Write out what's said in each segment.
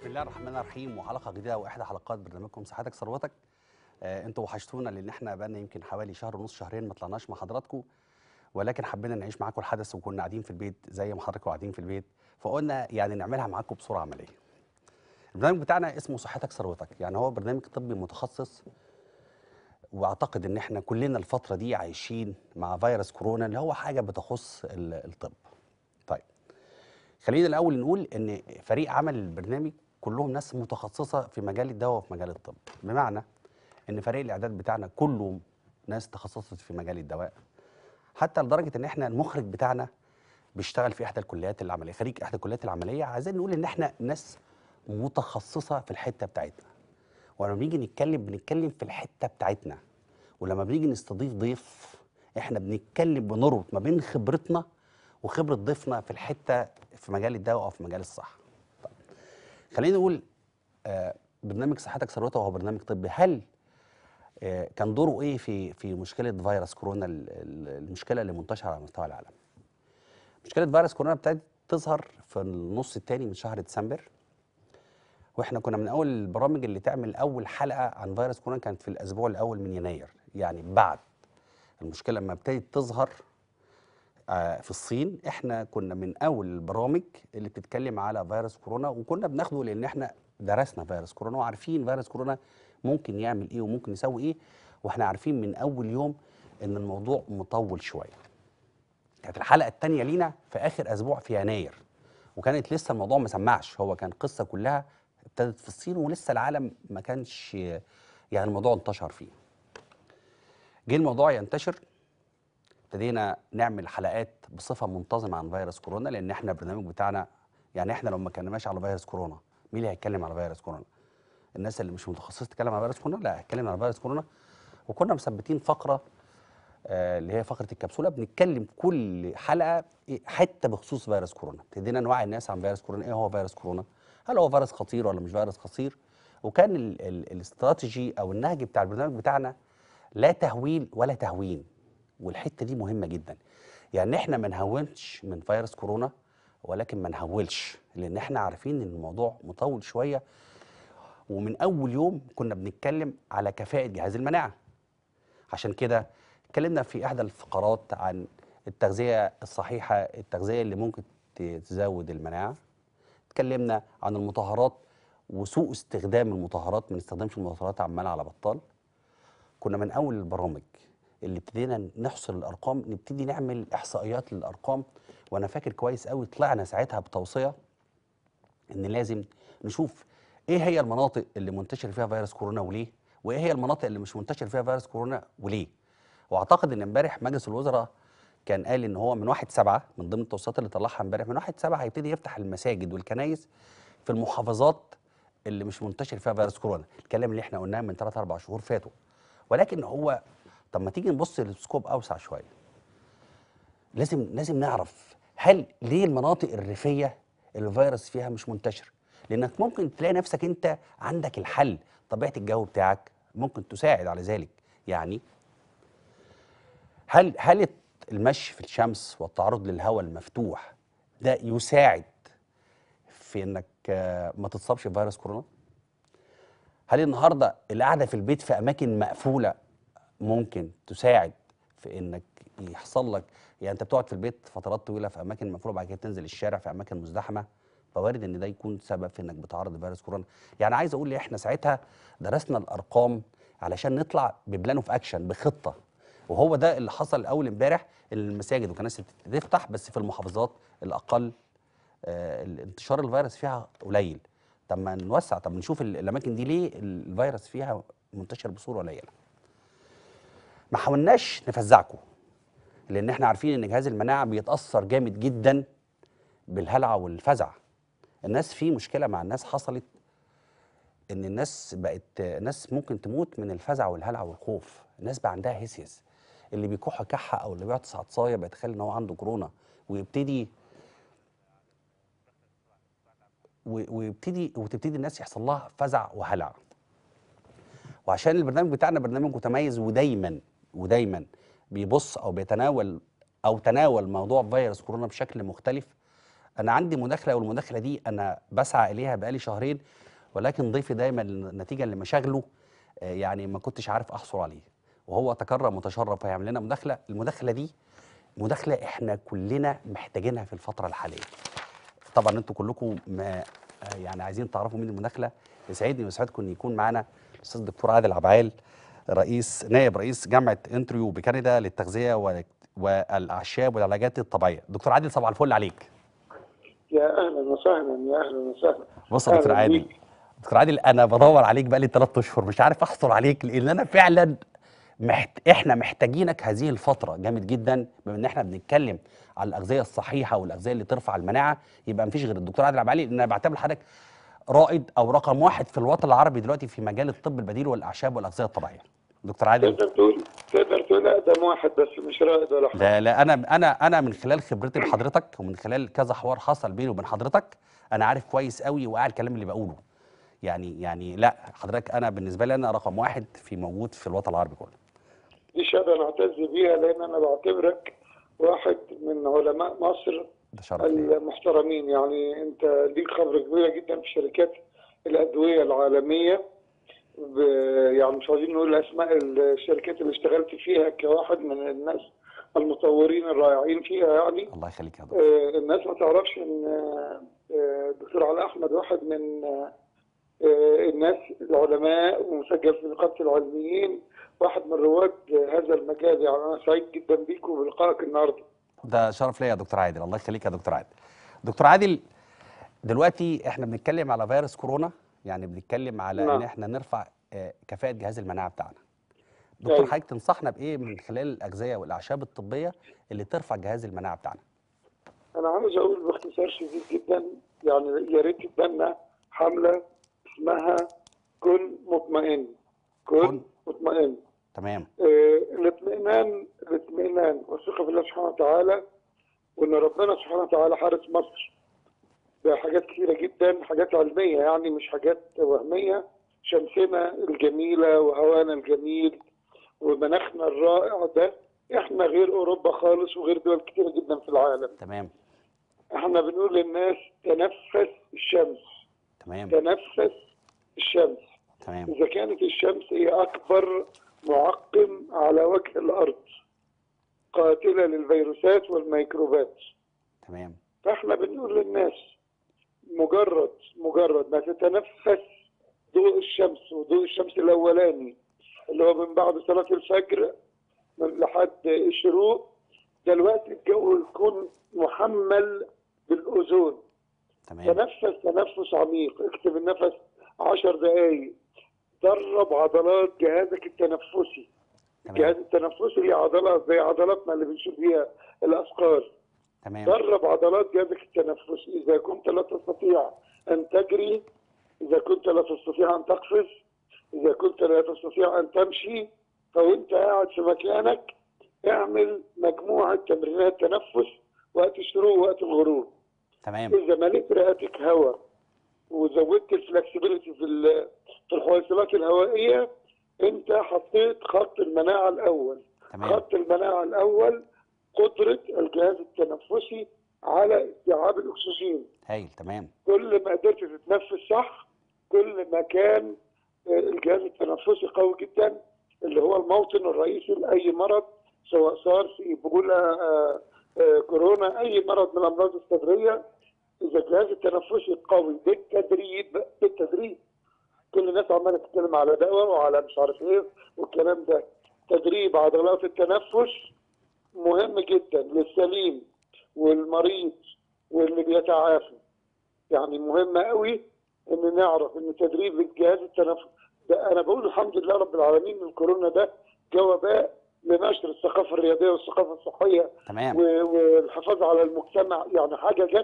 بسم الله الرحمن الرحيم وحلقه جديده واحدى حلقات برنامجكم صحتك ثروتك آه انتوا وحشتونا لان احنا بقالنا يمكن حوالي شهر ونص شهرين ما طلعناش مع حضراتكم ولكن حبينا نعيش معاكم الحدث وكنا قاعدين في البيت زي ما حضراتكم قاعدين في البيت فقلنا يعني نعملها معاكم بصوره عمليه. البرنامج بتاعنا اسمه صحتك ثروتك يعني هو برنامج طبي متخصص واعتقد ان احنا كلنا الفتره دي عايشين مع فيروس كورونا اللي هو حاجه بتخص ال- الطب. طيب خلينا الاول نقول ان فريق عمل البرنامج كلهم ناس متخصصه في مجال الدواء وفي مجال الطب بمعنى ان فريق الاعداد بتاعنا كله ناس تخصصت في مجال الدواء حتى لدرجه ان احنا المخرج بتاعنا بيشتغل في احدى الكليات العمليه خريج احدى الكليات العمليه عايزين نقول ان احنا ناس متخصصه في الحته بتاعتنا ولما بنيجي نتكلم بنتكلم في الحته بتاعتنا ولما بنيجي نستضيف ضيف احنا بنتكلم بنربط ما بين خبرتنا وخبره ضيفنا في الحته في مجال الدواء او في مجال الصحه. طيب خلينا نقول آه برنامج صحتك ثروتك وهو برنامج طبي هل آه كان دوره ايه في في مشكله فيروس كورونا ال- ال- المشكله اللي منتشره على مستوى العالم؟ مشكله فيروس كورونا ابتدت تظهر في النص الثاني من شهر ديسمبر واحنا كنا من اول البرامج اللي تعمل اول حلقه عن فيروس كورونا كانت في الاسبوع الاول من يناير يعني بعد المشكله لما ابتدت تظهر آه، في الصين احنا كنا من اول البرامج اللي بتتكلم على فيروس كورونا وكنا بناخده لان احنا درسنا فيروس كورونا وعارفين فيروس كورونا ممكن يعمل ايه وممكن يسوي ايه واحنا عارفين من اول يوم ان الموضوع مطول شويه كانت الحلقه الثانيه لينا في اخر اسبوع في يناير وكانت لسه الموضوع ما سمعش هو كان قصه كلها ابتدت في الصين ولسه العالم ما كانش يعني الموضوع انتشر فيه جه الموضوع ينتشر ابتدينا نعمل حلقات بصفه منتظمه عن فيروس كورونا لان احنا البرنامج بتاعنا يعني احنا لو ما اتكلمناش على فيروس كورونا مين اللي هيتكلم على فيروس كورونا؟ الناس اللي مش متخصصه تتكلم على فيروس كورونا لا هتكلم على فيروس كورونا وكنا مثبتين فقره آه، اللي هي فقره الكبسوله بنتكلم كل حلقه إيه، حته بخصوص فيروس كورونا ابتدينا نوعي الناس عن فيروس كورونا ايه هو فيروس كورونا هل هو فيروس خطير ولا مش فيروس خطير وكان ال ال الاستراتيجي او النهج بتاع البرنامج بتاعنا لا تهويل ولا تهوين والحته دي مهمه جدا يعني احنا ما نهونش من فيروس كورونا ولكن ما نهولش لان احنا عارفين ان الموضوع مطول شويه ومن اول يوم كنا بنتكلم على كفاءه جهاز المناعه عشان كده اتكلمنا في احدى الفقرات عن التغذيه الصحيحه التغذيه اللي ممكن ت- تزود المناعه اتكلمنا عن المطهرات وسوء استخدام المطهرات ما نستخدمش المطهرات عمال على بطال كنا من اول البرامج اللي ابتدينا نحصل الارقام نبتدي نعمل احصائيات للارقام وانا فاكر كويس قوي طلعنا ساعتها بتوصيه ان لازم نشوف ايه هي المناطق اللي منتشر فيها فيروس كورونا وليه وايه هي المناطق اللي مش منتشر فيها فيروس كورونا وليه واعتقد ان امبارح مجلس الوزراء كان قال ان هو من واحد سبعة من ضمن التوصيات اللي طلعها امبارح من واحد سبعة هيبتدي يفتح المساجد والكنايس في المحافظات اللي مش منتشر فيها فيروس كورونا الكلام اللي احنا قلناه من 3 4 شهور فاتوا ولكن هو طب ما تيجي نبص للسكوب اوسع شويه لازم لازم نعرف هل ليه المناطق الريفيه اللي الفيروس فيها مش منتشر لانك ممكن تلاقي نفسك انت عندك الحل طبيعه الجو بتاعك ممكن تساعد على ذلك يعني هل هل المشي في الشمس والتعرض للهواء المفتوح ده يساعد في انك آه، ما تتصابش بفيروس كورونا هل النهارده القعده في البيت في اماكن مقفوله ممكن تساعد في انك يحصل لك يعني انت بتقعد في البيت فترات طويله في اماكن مقفوله وبعد كده تنزل الشارع في اماكن مزدحمه فوارد ان ده يكون سبب في انك بتعرض لفيروس كورونا يعني عايز اقول احنا ساعتها درسنا الارقام علشان نطلع ببلان اوف اكشن بخطه وهو ده اللي حصل اول امبارح إن المساجد والكنائس تفتح بس في المحافظات الاقل آه، انتشار الفيروس فيها قليل طب ما نوسع طب نشوف ال- الاماكن دي ليه الفيروس فيها منتشر بصوره قليله ما حاولناش نفزعكم لان احنا عارفين ان جهاز المناعه بيتاثر جامد جدا بالهلع والفزع الناس في مشكله مع الناس حصلت ان الناس بقت ناس ممكن تموت من الفزع والهلع والخوف الناس بقى عندها هسيس اللي بيكح كحه او اللي بيعطس عطسايه بيتخيل ان هو عنده كورونا ويبتدي و- ويبتدي وتبتدي الناس يحصل لها فزع وهلع وعشان البرنامج بتاعنا برنامج متميز ودايما ودايما بيبص او بيتناول او تناول موضوع فيروس كورونا بشكل مختلف انا عندي مداخله والمداخله دي انا بسعى اليها بقالي شهرين ولكن ضيفي دايما نتيجه لمشاغله آه، يعني ما كنتش عارف احصل عليه وهو تكرم وتشرف وهيعمل لنا مداخله المداخله دي مداخله احنا كلنا محتاجينها في الفتره الحاليه طبعا انتوا كلكم ما آه، يعني عايزين تعرفوا مين المداخله يسعدني ويسعدكم ان يكون معانا الاستاذ الدكتور عادل عبعال رئيس نائب رئيس جامعه انتريو بكندا للتغذيه وال- والاعشاب والعلاجات الطبيعيه دكتور عادل صباح الفل عليك يا اهلا وسهلا يا اهلا وسهلا بص يا دكتور أهلاً عادل بيك. دكتور عادل انا بدور عليك بقالي ثلاث اشهر مش عارف احصل عليك لان انا فعلا محت... احنا محتاجينك هذه الفتره جامد جدا بما ان احنا بنتكلم على الاغذيه الصحيحه والاغذيه اللي ترفع المناعه يبقى مفيش غير الدكتور عادل عبعالي لان انا بعتبر حضرتك رائد او رقم واحد في الوطن العربي دلوقتي في مجال الطب البديل والاعشاب والاغذيه الطبيعيه دكتور عادل تقدر تقول تقدر تقول اقدم واحد بس مش رائد ولا حاجه لا لا انا انا انا من خلال خبرتي بحضرتك ومن خلال كذا حوار حصل بيني وبين حضرتك انا عارف كويس قوي وقاعد الكلام اللي بقوله يعني يعني لا حضرتك انا بالنسبه لي انا رقم واحد في موجود في الوطن العربي كله دي شهاده انا اعتز بيها لان انا بعتبرك واحد من علماء مصر ده شرف ليا المحترمين يعني انت ليك خبره كبيره جدا في شركات الادويه العالميه ب... يعني مش عايزين نقول اسماء الشركات اللي اشتغلت فيها كواحد من الناس المطورين الرائعين فيها يعني الله يخليك يا دكتور آه، الناس ما تعرفش ان آه، آه، الدكتور علاء احمد واحد من آه، آه، الناس العلماء ومسجل في نقابه العلميين واحد من رواد آه، هذا المجال يعني انا سعيد جدا بيك وبلقائك النهارده ده شرف ليا يا دكتور عادل الله يخليك يا دكتور عادل دكتور عادل دلوقتي احنا بنتكلم على فيروس كورونا يعني بنتكلم على ان نعم. احنا نرفع آه، كفاءه جهاز المناعه بتاعنا دكتور أيوة. حضرتك تنصحنا بايه من خلال الاغذيه والاعشاب الطبيه اللي ترفع جهاز المناعه بتاعنا انا عاوز اقول باختصار شديد جدا يعني يا ريت تبنى حمله اسمها كن مطمئن كن. كن مطمئن تمام آه، الاطمئنان الاطمئنان والثقه في الله سبحانه وتعالى وان ربنا سبحانه وتعالى حارس مصر بحاجات كثيره جدا حاجات علميه يعني مش حاجات وهميه شمسنا الجميله وهوانا الجميل ومناخنا الرائع ده احنا غير اوروبا خالص وغير دول كثيره جدا في العالم تمام احنا بنقول للناس تنفس الشمس تمام تنفس الشمس تمام إذا كانت الشمس هي أكبر معقم على وجه الأرض قاتلة للفيروسات والميكروبات تمام فإحنا بنقول للناس مجرد مجرد ما تتنفس ضوء الشمس وضوء الشمس الأولاني اللي هو من بعد صلاة الفجر من لحد الشروق دلوقتي الجو يكون محمل بالأوزون تمام تنفس تنفس عميق اكتب النفس عشر دقايق درب عضلات جهازك التنفسي الجهاز تمام التنفسي ليه عضلات زي عضلاتنا اللي بنشوف بيها الاثقال تمام درب عضلات جهازك التنفسي اذا كنت لا تستطيع ان تجري اذا كنت لا تستطيع ان تقفز اذا كنت لا تستطيع ان تمشي فوانت قاعد في مكانك اعمل مجموعه تمرينات تنفس وقت الشروق ووقت الغروب تمام اذا مليت رئتك هواء وزودت الفلكسبيليتي في ال- في الحويصلات الهوائيه انت حطيت خط المناعه الاول تمام خط المناعه الاول قدره الجهاز التنفسي على استيعاب الاكسجين هايل تمام كل ما قدرت تتنفس صح كل ما كان آه، الجهاز التنفسي قوي جدا اللي هو الموطن الرئيسي لاي مرض سواء سارس ايبولا آه، آه، كورونا اي مرض من الامراض الصدريه اذا الجهاز التنفسي قوي بالتدريب بالتدريب كل الناس عماله تتكلم على دواء وعلى مش عارف ايه والكلام ده تدريب عضلات التنفس مهم جدا للسليم والمريض واللي بيتعافى يعني مهم قوي ان نعرف ان تدريب الجهاز التنفسي ده انا بقول الحمد لله رب العالمين ان الكورونا ده جواباء لنشر الثقافه الرياضيه والثقافه الصحيه تمام و- والحفاظ على المجتمع يعني حاجه جت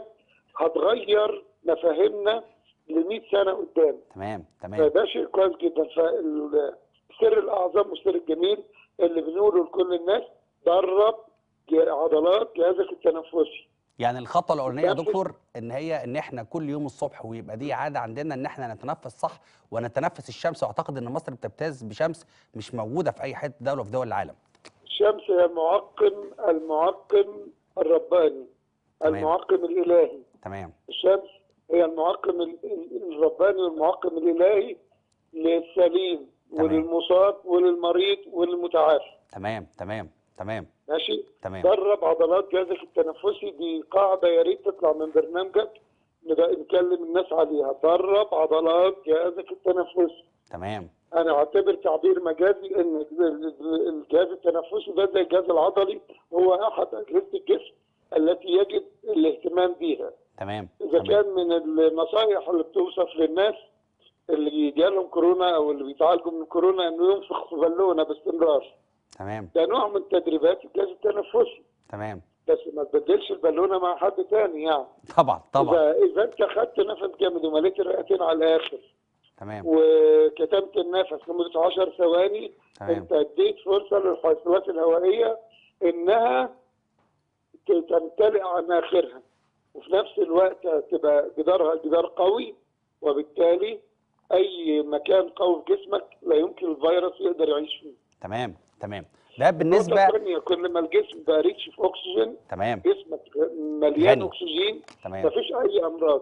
هتغير مفاهيمنا ل 100 سنه قدام تمام تمام فده شيء كويس جدا فالسر الاعظم والسر الجميل اللي بنقوله لكل الناس درب ج- عضلات جهازك التنفسي يعني الخطوه الاولانيه يا نفس- دكتور ان هي ان احنا كل يوم الصبح ويبقى دي عاده عندنا ان احنا نتنفس صح ونتنفس الشمس واعتقد ان مصر بتمتاز بشمس مش موجوده في اي حته دوله في دول العالم الشمس هي المعقم المعقم الرباني تمام. المعقم الالهي تمام الشمس هي المعقم ال- ال- الرباني والمعقم الالهي للسليم تمام. وللمصاب وللمريض وللمتعافي تمام تمام تمام ماشي تمام درب عضلات جهازك التنفسي دي قاعده يا ريت تطلع من برنامجك نبقى نكلم الناس عليها درب عضلات جهازك التنفسي تمام انا اعتبر تعبير مجازي ان ال- ال- الجهاز التنفسي ده زي الجهاز العضلي هو احد اجهزه الجسم التي يجب الاهتمام بيها تمام اذا تمام. كان من النصائح اللي بتوصف للناس اللي جالهم كورونا او اللي بيتعالجوا من كورونا انه ينفخ في بالونه باستمرار تمام ده نوع من تدريبات الجهاز التنفسي تمام بس ما تبدلش البالونه مع حد تاني يعني طبعا طبعا اذا اذا انت خدت نفس جامد ومليت الرئتين على الاخر تمام وكتمت النفس لمده 10 ثواني تمام انت اديت فرصه للحاصلات الهوائيه انها ت- تمتلئ عن اخرها وفي نفس الوقت تبقى جدارها جدار قوي وبالتالي اي مكان قوي في جسمك لا يمكن الفيروس يقدر يعيش فيه. تمام تمام ده النقطة بالنسبه الثانية كل ما الجسم بقى ريتش في اكسجين تمام جسمك مليان غني. اكسجين تمام مفيش اي امراض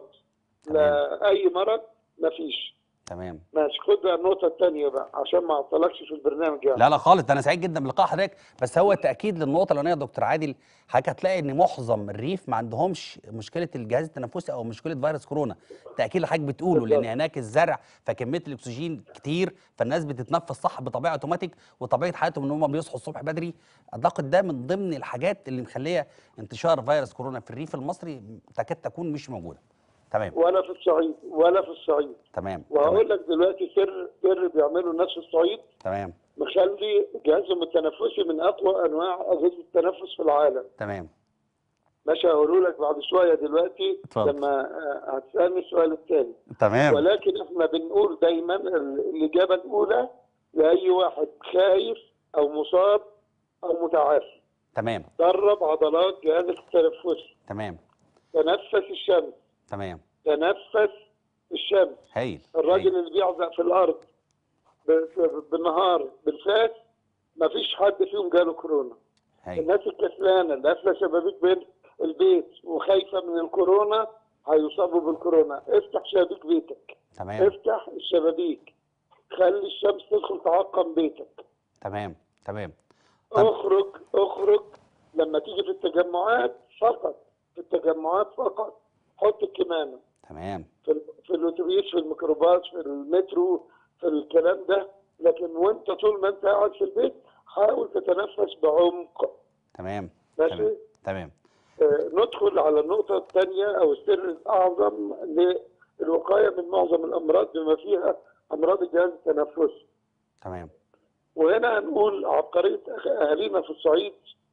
لا اي مرض مفيش تمام ماشي خد بقى النقطة الثانية بقى عشان ما اعطلكش في البرنامج يعني. لا لا خالص ده انا سعيد جدا بلقاء حضرتك بس هو تاكيد للنقطه الاولانيه يا دكتور عادل حضرتك هتلاقي ان معظم الريف ما عندهمش مشكله الجهاز التنفسي او مشكله فيروس كورونا تاكيد اللي حضرتك بتقوله لان بالظبط. هناك الزرع فكميه الاكسجين كتير فالناس بتتنفس صح بطبيعه اوتوماتيك وطبيعه حياتهم ان هم بيصحوا الصبح بدري اعتقد ده من ضمن الحاجات اللي مخليه انتشار فيروس كورونا في الريف المصري تكاد تكون مش موجوده تمام ولا في الصعيد ولا في الصعيد تمام وهقول تمام لك دلوقتي سر سر بيعمله الناس في الصعيد تمام مخلي جهازهم التنفسي من اقوى انواع اجهزه التنفس في العالم تمام ماشي هقوله لك بعد شويه دلوقتي اتفضل. لما آه، هتسالني السؤال الثاني تمام ولكن احنا بنقول دايما ال- الاجابه الاولى لاي واحد خايف او مصاب او متعافي تمام درب عضلات جهازك التنفسي تمام تنفس الشمس تمام تنفس الشمس هايل الراجل اللي بيعزق في الارض ب- ب- بالنهار بالفاس ما فيش حد فيهم جاله كورونا هايل الناس الكسلانه اللي قافله شبابيك بين البيت وخايفه من الكورونا هيصابوا بالكورونا افتح شبابيك بيتك تمام افتح الشبابيك خلي الشمس تدخل تعقم بيتك تمام تمام طب- اخرج اخرج لما تيجي في التجمعات فقط في التجمعات فقط حط الكمامه تمام في ال- في الاتوبيس في الميكروباص في المترو في الكلام ده لكن وانت طول ما انت قاعد في البيت حاول تتنفس بعمق تمام ماشي تمام تمام آه ندخل على النقطة الثانية أو السر الأعظم للوقاية من معظم الأمراض بما فيها أمراض الجهاز التنفسي تمام وهنا هنقول عبقرية أخ- أهالينا في الصعيد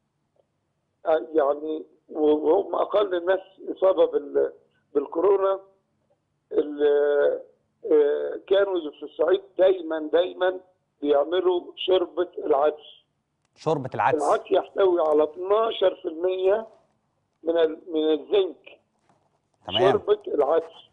آه، يعني وهم أقل الناس إصابة بال- بالكورونا ال- آه، كانوا في الصعيد دايما دايما بيعملوا شوربة العدس شوربة العدس العدس يحتوي على 12% من ال- من الزنك تمام شوربة العدس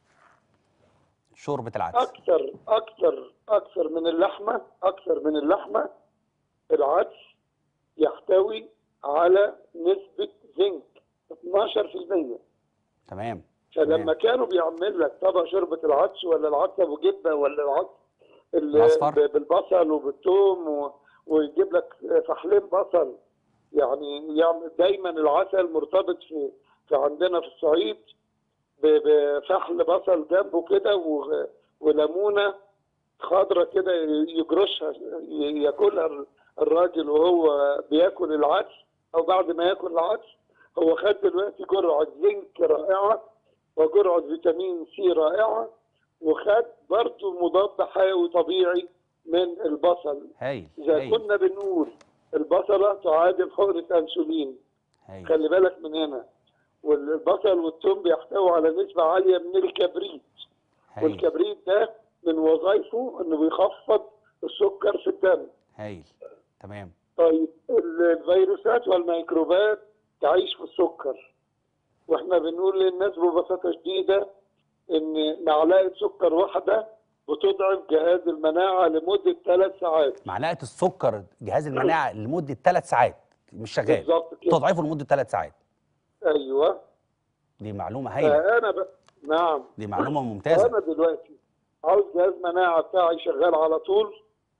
شوربة العدس أكثر أكثر أكثر من اللحمة أكثر من اللحمة العدس يحتوي على نسبة زنك 12% تمام فلما تمام. كانوا بيعمل لك طبق شوربه العدس ولا العدس ابو جبه ولا العدس اللي الأصفر. ب- بالبصل وبالثوم و... ويجيب لك فحلين بصل يعني يعمل دايما العسل مرتبط في في عندنا في الصعيد ب- بفحل بصل جنبه كده و... وليمونه خضره كده يجرشها ي- ياكلها الراجل وهو بياكل العدس او بعد ما ياكل العدس هو خد دلوقتي جرعه زنك رائعه وجرعه فيتامين سي رائعه وخد برضه مضاد حيوي طبيعي من البصل هايل اذا هايل كنا بنقول البصله تعادل حقنه انسولين هايل خلي بالك من هنا والبصل والثوم بيحتوي على نسبه عاليه من الكبريت هايل والكبريت ده من وظائفه انه بيخفض السكر في الدم هايل تمام طيب الفيروسات والميكروبات تعيش في السكر واحنا بنقول للناس ببساطه شديده ان معلقه سكر واحده بتضعف جهاز المناعه لمده ثلاث ساعات معلقة السكر جهاز المناعة لمدة ثلاث ساعات مش شغال بالظبط كده تضعفه لمدة ثلاث ساعات ايوه دي معلومه هايله فانا ب... نعم دي معلومه ممتازه انا دلوقتي عاوز جهاز مناعه بتاعي شغال على طول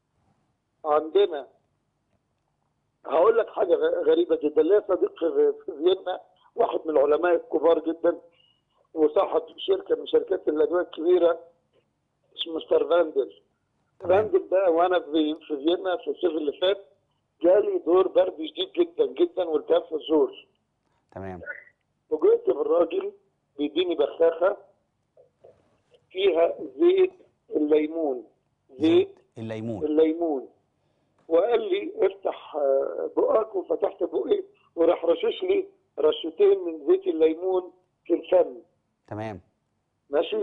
عندنا هقول لك حاجه غ- غريبه جدا ليا صديق في في فيينا واحد من العلماء الكبار جدا وصاحب شركه من شركات الادويه الكبيره اسمه مستر فاندل تمام. فاندل ده وانا في في فيينا في الصيف اللي فات جالي دور برد شديد جدا جدا والتهاب في الزور تمام وجئت بالراجل بيديني بخاخه فيها زيت الليمون زيت الليمون الليمون وقال لي افتح آه، بقك وفتحت بقي وراح رشش لي رشتين من زيت الليمون في الفم تمام ماشي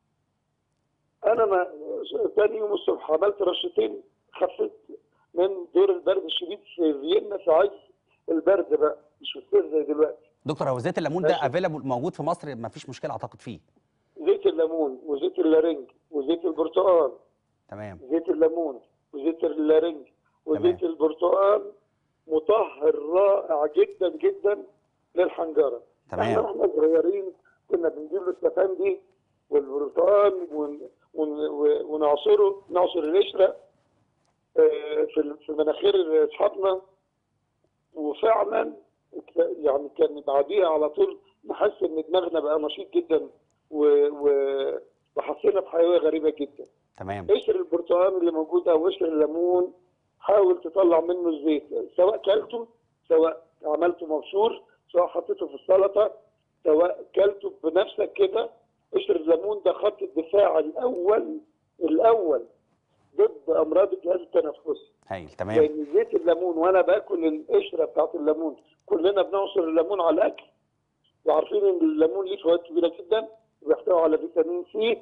انا ما تاني يوم الصبح عملت رشتين خفيت من دور البرد الشديد في فيينا في عز البرد بقى مش في الصيف زي دلوقتي دكتور هو زيت الليمون ده ماشي. افيلابل موجود في مصر ما فيش مشكله اعتقد فيه زيت الليمون وزيت اللارنج وزيت البرتقال تمام زيت الليمون وزيت اللارنج وزيت تمام. البرتقال مطهر رائع جدا جدا للحنجره احنا تمام واحنا صغيرين كنا بنجيب السفندي والبرتقال ون- ون- ونعصره نعصر القشره آه، في في مناخير اصحابنا وفعلا ك- يعني كان بعديها على طول نحس ان دماغنا بقى نشيط جدا و- و- وحسينا بحيويه غريبه جدا تمام قشر البرتقال اللي موجود او قشر الليمون حاول تطلع منه الزيت سواء كلته سواء عملته مبشور سواء حطيته في السلطه سواء كلته بنفسك كده قشر الليمون ده خط الدفاع الاول الاول ضد امراض الجهاز التنفسي هايل تمام لان زيت الليمون وانا باكل القشره بتاعت الليمون كلنا بنعصر الليمون على الاكل وعارفين ان الليمون ليه فوائد كبيره جدا بيحتوي على فيتامين سي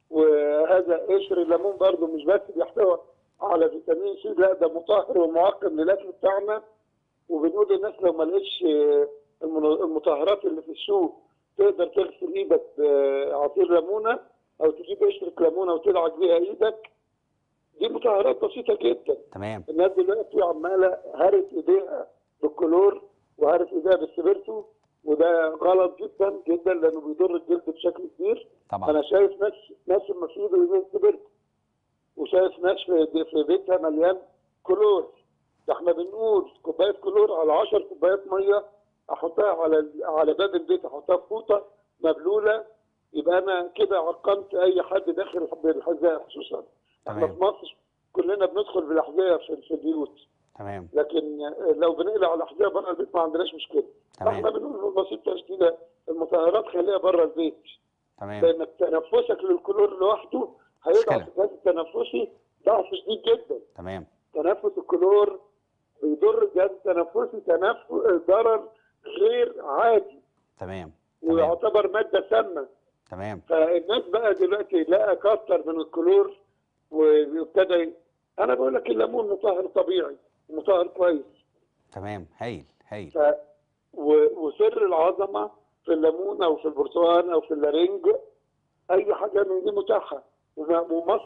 وهذا قشر الليمون برضه مش بس بيحتوي على فيتامين سي لا ده مطهر ومعقم للاكل بتاعنا وبنقول للناس لو ما لقيتش آه، المن- المطهرات اللي في السوق تقدر تغسل ايدك بعصير ليمونه او تجيب قشره ليمونه وتدعك بيها ايدك دي مطهرات بسيطه جدا تمام الناس دلوقتي عماله هرت ايديها بالكلور وهرت ايديها بالسبرتو وده غلط جدا جدا لانه بيضر الجلد بشكل كبير طبعا انا شايف ناس ناس لما في ايده ايدين سبرتو وشايف ناس في في بيتها مليان كلور ده احنا بنقول كوبايه كلور على 10 كوبايات ميه احطها على على باب البيت احطها في فوطه مبلوله يبقى انا كده عقمت اي حد داخل بالحذاء خصوصا احنا تمام. في مصر كلنا بندخل بالاحذيه في في البيوت تمام لكن لو بنقلع الاحذيه بره البيت ما عندناش مشكله تمام. احنا بنقول ببساطه شديده المطهرات خليها بره البيت تمام لان تنفسك للكلور لوحده هيضعف مشكلة. الجهاز التنفسي ضعف شديد جدا تمام تنفس الكلور بيضر الجهاز التنفسي تنفس ضرر غير عادي تمام تمام ويعتبر ماده سامه تمام فالناس بقى دلوقتي لقى كتر من الكلور وابتدى انا بقول لك الليمون مطهر طبيعي مطهر كويس تمام هايل هايل ف و- وسر العظمه في الليمون او في البرتقال او في اللارنج اي حاجه من دي متاحه وم- ومصر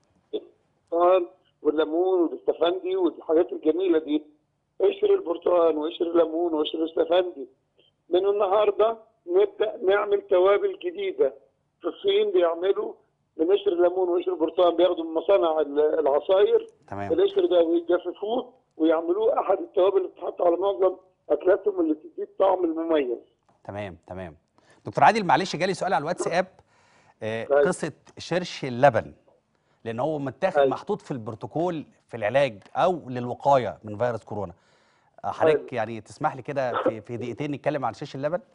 البرتقال والليمون والاستفندي والحاجات الجميله دي قشر البرتقال وقشر الليمون وقشر الاستفندي من النهارده نبدا نعمل توابل جديده في الصين بيعملوا من قشر الليمون وقشر البرتقال بياخدوا من مصانع ال- العصاير تمام القشر ده ويجففوه ويعملوه احد التوابل اللي بتتحط على معظم اكلاتهم اللي بتدي الطعم المميز تمام تمام دكتور عادل معلش جالي سؤال على الواتساب آه طيب. قصه شرش اللبن لان هو متاخد أيوة. محطوط في البروتوكول في العلاج او للوقايه من فيروس كورونا آه، حضرتك يعني تسمح لي كده في في دقيقتين نتكلم عن شرش اللبن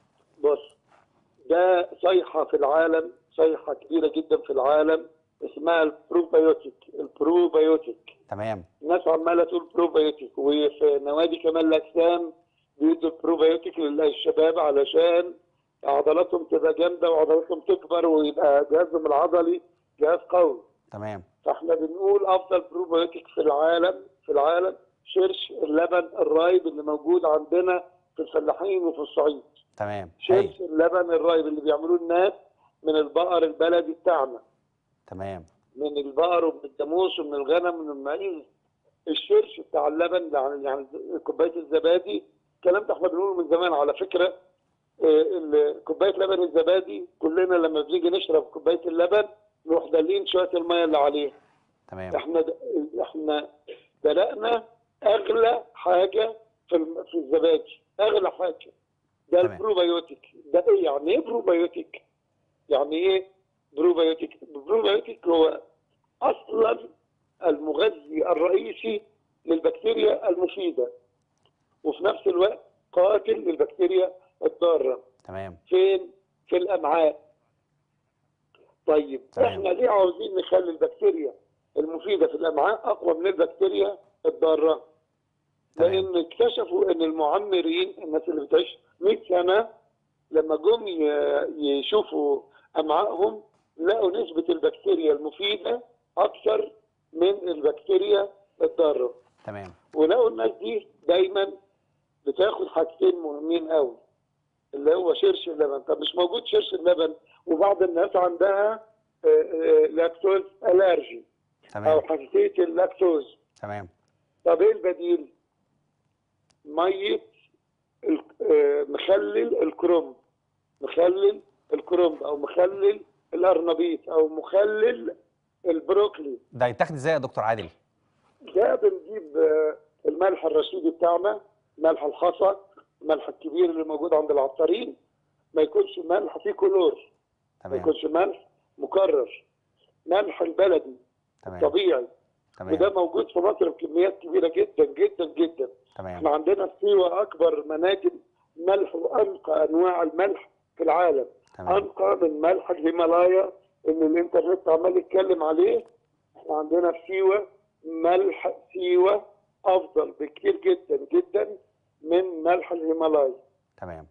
بص ده صيحه في العالم صيحه كبيره جدا في العالم اسمها البروبايوتيك البروبايوتيك تمام الناس عماله تقول بروبايوتيك وفي نوادي كمال الاجسام بيدوا البروبايوتيك للشباب علشان عضلاتهم تبقى جامده وعضلاتهم تكبر ويبقى جهازهم العضلي جهاز قوي تمام فاحنا بنقول افضل بروبايوتيك في العالم في العالم شرش اللبن الرايب اللي موجود عندنا في الفلاحين وفي الصعيد تمام هايل شرش اللبن الرايب اللي بيعملوه الناس من البقر البلدي بتاعنا تمام من البقر ومن الجاموس ومن الغنم ومن المعيز الشرش بتاع اللبن يعني يعني كوبايه الزبادي الكلام ده احنا بنقوله من زمان على فكره ال- كوبايه لبن الزبادي كلنا لما بنيجي نشرب كوبايه اللبن نروح دالين شويه الميه اللي عليها تمام احنا د- احنا دلقنا اغلى حاجه في الم- في الزبادي اغلى حاجه ده تمام. البروبيوتيك ده ايه يعني ايه بروبيوتيك؟ يعني ايه بروبيوتيك؟ البروبيوتيك هو اصلا المغذي الرئيسي للبكتيريا المفيده وفي نفس الوقت قاتل للبكتيريا الضاره تمام فين؟ في الامعاء. طيب تمام. احنا ليه عاوزين نخلي البكتيريا المفيده في الامعاء اقوى من البكتيريا الضاره؟ تمام. لان اكتشفوا ان المعمرين الناس اللي بتعيش 100 سنه لما جم ي- يشوفوا امعائهم لقوا نسبه البكتيريا المفيده اكثر من البكتيريا الضاره. تمام ولقوا الناس دي دايما بتاخد حاجتين مهمين قوي اللي هو شرش اللبن طب مش موجود شرش اللبن وبعض الناس عندها آه، آه، لاكتوز الرجي او تمام حساسيه اللاكتوز تمام طب ايه البديل؟ ميه ال- آه، مخلل الكرنب مخلل الكرنب او مخلل الارنبيط او مخلل البروكلي ده يتاخد ازاي يا دكتور عادل ده بنجيب آه، الملح الرشيدي بتاعنا ملح الحصى الملح الكبير اللي موجود عند العطارين ما يكونش ملح فيه كلور ما تمام يكونش ملح مكرر ملح البلدي تمام طبيعي وده تمام موجود في مصر بكميات كبيره جدا جدا جدا احنا تمام عندنا في سيوه اكبر مناجم ملح وانقى انواع الملح في العالم تمام انقى من ملح الهيمالايا اللي الانترنت عمال يتكلم عليه احنا عندنا في سيوه ملح سيوه افضل بكتير جدا جدا من ملح الهيمالايا تمام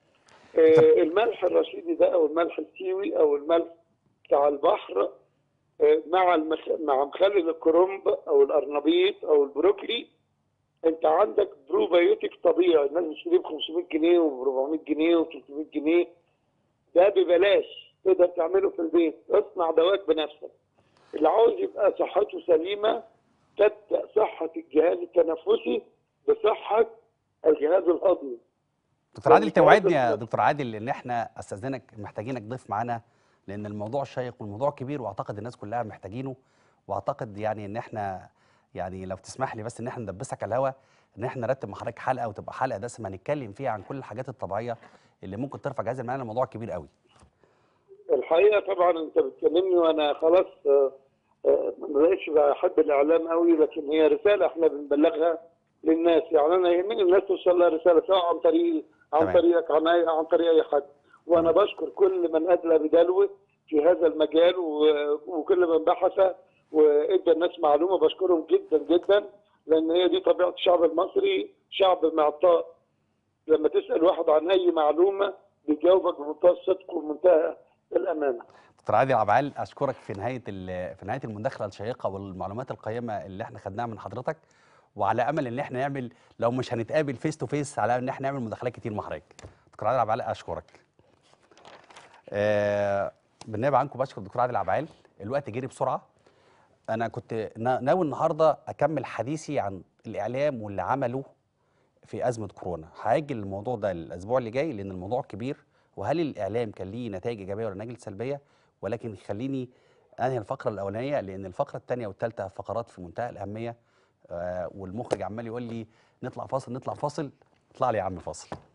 آه، الملح الرشيدي ده او الملح السيوي او الملح بتاع البحر آه، مع المخ... مع مخلل الكرنب او الارنبيط او البروكلي انت عندك بروبيوتيك طبيعي الناس بتشتريه ب 500 جنيه وب 400 جنيه و 300 جنيه ده ببلاش تقدر تعمله في البيت اصنع دواك بنفسك اللي عاوز يبقى صحته سليمه تبدا صحه الجهاز التنفسي بصحه الجهاز الهضمي دكتور عادل يعني توعدني يا حضرتك- دكتور عادل ان احنا استاذنك محتاجينك ضيف معانا لان الموضوع شيق والموضوع كبير واعتقد الناس كلها محتاجينه واعتقد يعني ان احنا يعني لو تسمح لي بس ان احنا ندبسك على الهوا ان احنا نرتب مع حضرتك حلقه وتبقى حلقه دسمه نتكلم فيها عن كل الحاجات الطبيعيه اللي ممكن ترفع جهاز المناعه الموضوع كبير قوي الحقيقه طبعا انت بتكلمني وانا خلاص آه، آه، ما بقتش بحب الاعلام قوي لكن هي رساله احنا بنبلغها للناس يعني انا يهمني الناس توصل لها رساله سواء عن طريق عن تمام. طريقك عن أي عن طريق اي حد وانا بشكر كل من ادلى بدلوه في هذا المجال و- وكل من بحث وادى الناس معلومه بشكرهم جدا جدا لان هي دي طبيعه الشعب المصري شعب معطاء لما تسال واحد عن اي معلومه بيجاوبك بمنتهى الصدق ومنتهى الامانه دكتور عادل عبعال اشكرك في نهايه ال- في نهايه المداخله الشيقه والمعلومات القيمه اللي احنا خدناها من حضرتك وعلى امل ان احنا نعمل لو مش هنتقابل فيس تو فيس على ان احنا نعمل مداخلات كتير مع حضرتك دكتور عادل عبعال اشكرك آه بالنيابه عنكم بشكر الدكتور عادل عبعال الوقت جري بسرعه انا كنت نا- ناوي النهارده اكمل حديثي عن الاعلام واللي عمله في ازمه كورونا هاجل الموضوع ده الاسبوع اللي جاي لان الموضوع كبير وهل الاعلام كان ليه نتائج ايجابيه ولا نتائج سلبيه ولكن خليني انهي الفقره الاولانيه لان الفقره الثانيه والثالثه فقرات في منتهى الاهميه آه والمخرج عمال يقول لي نطلع فاصل نطلع فاصل اطلع لي يا عم فاصل